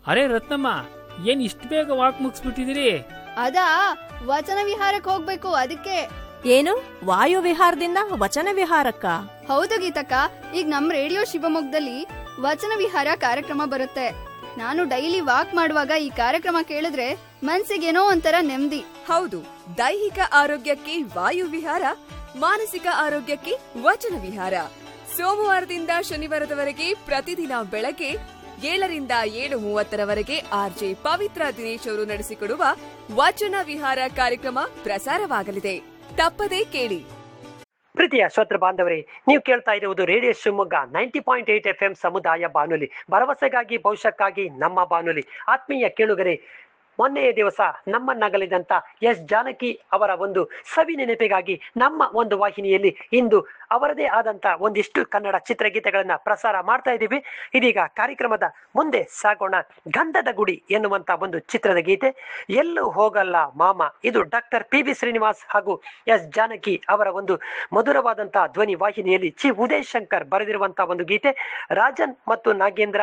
ಅರೆ ರತ್ನಮ್ಮ ಏನ್ ಇಷ್ಟು ಬೇಗ ವಾಕ್ ಮುಗಿಸ್ಬಿಟ್ಟಿದಿರಿ ಅದಾ ವಚನ ವಿಹಾರಕ್ಕೆ ಹೋಗ್ಬೇಕು ಅದಕ್ಕೆ ಏನು ವಾಯು ವಿಹಾರದಿಂದ ವಚನ ವಿಹಾರಕ್ಕ ಹೌದು ಗೀತಕ್ಕ ಈಗ ನಮ್ ರೇಡಿಯೋ ಶಿವಮೊಗ್ಗದಲ್ಲಿ ವಚನ ವಿಹಾರ ಕಾರ್ಯಕ್ರಮ ಬರುತ್ತೆ ನಾನು ಡೈಲಿ ವಾಕ್ ಮಾಡುವಾಗ ಈ ಕಾರ್ಯಕ್ರಮ ಕೇಳಿದ್ರೆ ಮನ್ಸಿಗೇನೋ ಒಂಥರ ನೆಮ್ಮದಿ ಹೌದು ದೈಹಿಕ ಆರೋಗ್ಯಕ್ಕೆ ವಾಯು ವಿಹಾರ ಮಾನಸಿಕ ಆರೋಗ್ಯಕ್ಕೆ ವಚನ ವಿಹಾರ ಸೋಮವಾರದಿಂದ ಶನಿವಾರದವರೆಗೆ ಪ್ರತಿದಿನ ಬೆಳಗ್ಗೆ ಏಳರಿಂದ ಏಳು ಮೂವತ್ತರವರೆಗೆ ಆರ್ಜೆ ಪವಿತ್ರ ದಿನೇಶ್ ಅವರು ನಡೆಸಿಕೊಡುವ ವಚನ ವಿಹಾರ ಕಾರ್ಯಕ್ರಮ ಪ್ರಸಾರವಾಗಲಿದೆ ತಪ್ಪದೇ ಕೇಳಿ ಪ್ರೀತಿಯ ಶ್ರೋತೃ ಬಾಂಧವರೇ ನೀವು ಕೇಳ್ತಾ ಇರುವುದು radio Shivamogga ninety point eight F M ಸಮುದಾಯ ಬಾನುಲಿ ಭರವಸೆಗಾಗಿ ಭವಿಷ್ಯಕ್ಕಾಗಿ ನಮ್ಮ ಬಾನುಲಿ ಆತ್ಮೀಯ ಕೇಳುಗರೆ ಮೊನ್ನೆಯ ದಿವಸ ನಮ್ಮನ್ನಗಲಿದಂತ ಎಸ್ ಜಾನಕಿ ಅವರ ಒಂದು ಸವಿ ನೆನಪಿಗಾಗಿ ನಮ್ಮ ಒಂದು ವಾಹಿನಿಯಲ್ಲಿ ಇಂದು ಅವರದೇ ಆದಂತ ಒಂದಿಷ್ಟು ಕನ್ನಡ ಚಿತ್ರಗೀತೆಗಳನ್ನ ಪ್ರಸಾರ ಮಾಡ್ತಾ ಇದ್ದೀವಿ ಇದೀಗ ಕಾರ್ಯಕ್ರಮದ ಮುಂದೆ ಸಾಗೋಣ ಗಂಧದ ಗುಡಿ ಎನ್ನುವಂತ ಒಂದು ಚಿತ್ರದ ಗೀತೆ ಎಲ್ಲೂ ಹೋಗಲ್ಲ ಮಾಮ ಇದು ಡಾಕ್ಟರ್ ಪಿ ಬಿ ಶ್ರೀನಿವಾಸ್ ಹಾಗೂ ಎಸ್ ಜಾನಕಿ ಅವರ ಒಂದು ಮಧುರವಾದಂತಹ ಧ್ವನಿ ವಾಹಿನಿಯಲ್ಲಿ ಚಿ ಉದಯ್ ಶಂಕರ್ ಬರೆದಿರುವಂತಹ ಒಂದು ಗೀತೆ ರಾಜನ್ ಮತ್ತು ನಾಗೇಂದ್ರ